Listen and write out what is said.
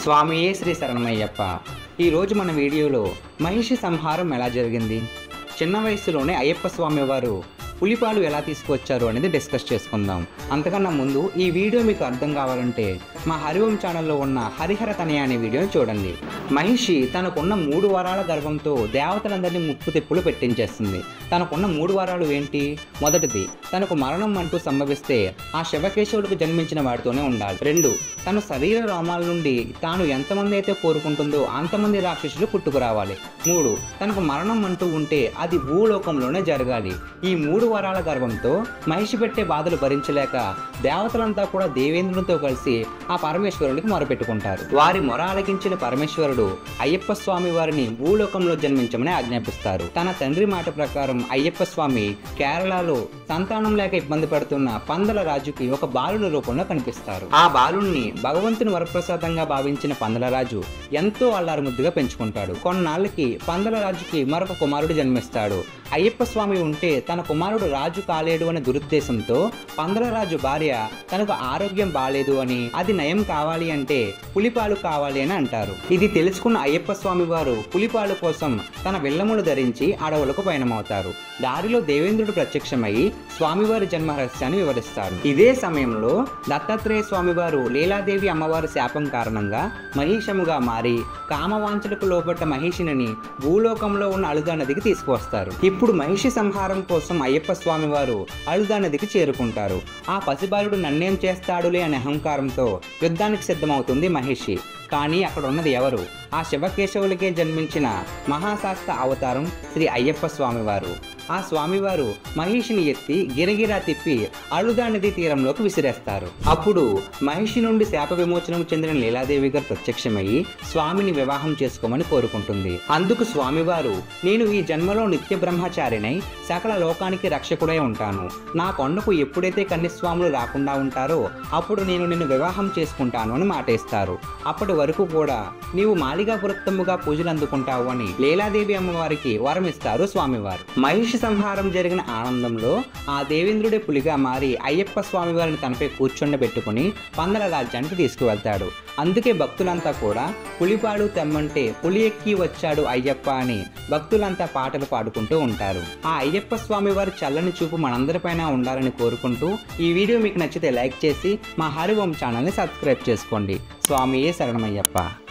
స్వామియే శ్రీ శరణమయ్యప్ప ఈరోజు మన వీడియోలో మహిషి సంహారం ఎలా జరిగింది చిన్న వయసులోనే అయ్యప్ప స్వామి వారు పులిపాలు ఎలా తీసుకొచ్చారు అనేది డిస్కస్ చేసుకుందాం అంతకన్నా ముందు ఈ వీడియో మీకు అర్థం కావాలంటే మా హరిఓం ఛానల్లో ఉన్న హరిహర తనయ అనే వీడియోని చూడండి మహిషి తనకున్న మూడు వారాల గర్భంతో దేవతలందరినీ ముప్పు తిప్పులు పెట్టించేస్తుంది తనకున్న మూడు వారాలు ఏంటి మొదటిది తనకు మరణం అంటూ సంభవిస్తే ఆ శివకేశవులకు జన్మించిన వాడితోనే ఉండాలి రెండు తన శరీర రోమాల నుండి తాను ఎంతమంది అయితే కోరుకుంటుందో అంతమంది రాక్షసులు పుట్టుకురావాలి మూడు తనకు మరణం అంటూ ఉంటే అది భూలోకంలోనే జరగాలి ఈ మూడు వారాల గర్భంతో మహిషి పెట్టే బాధలు భరించలేక దేవతలంతా కూడా దేవేంద్రునితో కలిసి ఆ పరమేశ్వరునికి మొరపెట్టుకుంటారు వారి మొర ఆలకించిన పరమేశ్వరుడు అయ్యప్ప స్వామి వారిని భూలోకంలో జన్మించమని ఆజ్ఞాపిస్తారు తన తండ్రి మాట ప్రకారం అయ్యప్ప స్వామి కేరళలో సంతానం లేక ఇబ్బంది పడుతున్న పందల రాజుకి ఒక బాలుని రూపంలో కనిపిస్తారు ఆ బాలుణ్ణి భగవంతుని వరప్రసాదంగా భావించిన పందలరాజు ఎంతో అల్లారు ముద్దుగా పెంచుకుంటాడు కొన్నాళ్ళకి పందలరాజుకి మరొక కుమారుడు జన్మిస్తాడు అయ్యప్ప స్వామి ఉంటే తన కుమారుడు రాజు కాలేడు అనే దురుద్దేశంతో పందలరాజు భార్య తనకు ఆరోగ్యం బాలేదు అని అది నయం కావాలి అంటే పులిపాలు కావాలి అని అంటారు ఇది తెలుసుకున్న అయ్యప్ప స్వామి వారు పులిపాలు కోసం తన విల్లములు ధరించి అడవులకు పయనమవుతారు దారిలో దేవేంద్రుడు ప్రత్యక్షమై స్వామివారి జన్మ రహస్యాన్ని వివరిస్తారు ఇదే సమయంలో దత్తాత్రేయ స్వామివారు లీలాదేవి అమ్మవారి శాపం కారణంగా మహిషముగా మారి కామవాంఛలకు లోపట్ట మహిషిని భూలోకంలో ఉన్న అలుదా నదికి తీసుకువస్తారు ఇప్పుడు మహిషి సంహారం కోసం అయ్యప్ప స్వామి వారు అలుదా నదికి చేరుకుంటారు ఆ పసిబాలుడు నన్నేం చేస్తాడులే అనే అహంకారంతో యుద్ధానికి సిద్ధమవుతుంది మహిషి కానీ అక్కడ ఉన్నది ఎవరు ఆ శివకేశవులకే జన్మించిన మహాశాస్త అవతారం శ్రీ అయ్యప్ప స్వామివారు ఆ స్వామివారు మహిషిని ఎత్తి గిరగిరా తిప్పి అழுదా నది తీరంలోకి విసిరేస్తారు అప్పుడు మహిషి నుండి శాప విమోచనం చెందిన లీలాదేవి గారు ప్రత్యక్షమయ్యి స్వామిని వివాహం చేసుకోమని కోరుకుంటుంది అందుకు స్వామివారు నేను ఈ జన్మలో నిత్య బ్రహ్మచారినై సకల లోకానికి రక్షకుడై ఉంటాను నా కొండకు ఎప్పుడైతే కన్యస్వాములు రాకుండా ఉంటారో అప్పుడు నేను నిన్ను వివాహం చేసుకుంటాను అని మాటేస్తారు అప్పటి వరకు కూడా నీవు మాలిగా పురత్తముగా పూజలు అందుకుంటావు అని లీలాదేవి అమ్మవారికి వరం ఇస్తారు స్వామివారు మహిషి సంహారం జరిగిన ఆనందంలో ఆ దేవేంద్రుడే పులిగా మారి అయ్యప్ప స్వామి వారిని తనపై కూర్చుండబెట్టుకుని పందల రాజ్యానికి తీసుకువెళ్తాడు అందుకే భక్తులంతా కూడా పులిపాడు తెమ్మంటే పులి ఎక్కి వచ్చాడు అయ్యప్ప అని భక్తులంతా పాటలు పాడుకుంటూ ఉంటారు ఆ అయ్యప్ప స్వామి వారి చల్లని చూపు మనందరిపైన ఉండాలని కోరుకుంటూ ఈ వీడియో మీకు నచ్చితే లైక్ చేసి మా హరివం ఛానల్ని సబ్స్క్రైబ్ చేసుకోండి స్వామియే శరణమయ్యప్ప